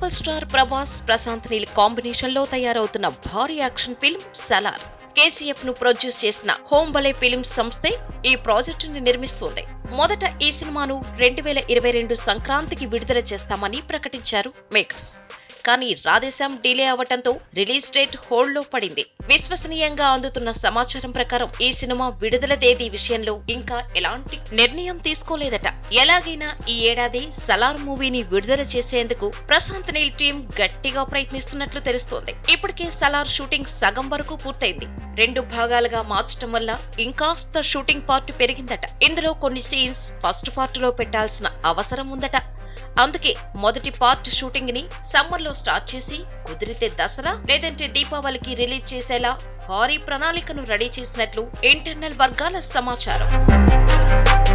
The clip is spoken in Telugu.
super star Prabhas Prashanth Neel combination లో తయారవుతున్న భారీ యాక్షన్ ఫిల్మ్ సలార్ కేసీఎఫ్ ను ప్రొడ్యూస్ చేసిన హోమ్ బలే ఫిల్మ్స్ సంస్థే ఈ ప్రాజెక్టుని నిర్మిస్తోంది మొదట ఈ సినిమాను రెండు వేల ఇరవై రెండు సంక్రాంతికి విడుదల చేస్తామని ప్రకటించారు మేకర్స్ కానీ రాధేశ్యాం డిలే అవ్వటంతో రిలీజ్ డేట్ హోల్డ్ లో పడింది విశ్వసనీయంగా అందుతున్న సమాచారం ప్రకారం ఈ సినిమా విడుదల తేదీ విషయంలో ఇంకా ఎలాంటి నిర్ణయం తీసుకోలేదట ఎలాగైనా ఈ ఏడాది సలార్ మూవీని విడుదల చేసేందుకు ప్రశాంత్ నీల్ టీం గట్టిగా ప్రయత్నిస్తున్నట్లు తెలుస్తోంది ఇప్పటికే సలార్ షూటింగ్ సగం వరకు పూర్తయింది రెండు భాగాలుగా మార్చడం వల్ల ఇంకాస్త షూటింగ్ పార్ట్ పెరిగిందట ఇందులో కొన్ని సీన్స్ ఫస్ట్ పార్ట్ లో పెట్టాల్సిన అవసరం ఉందట అందుకే మొదటి పార్ట్ షూటింగ్ ని సమ్మర్ లో స్టార్ట్ చేసి కుదిరితే దసరా లేదంటే దీపావళికి రిలీజ్ చేసేలా భారీ ప్రణాళికను రెడీ చేసినట్లు ఇంటర్నల్ వర్గాల సమాచారం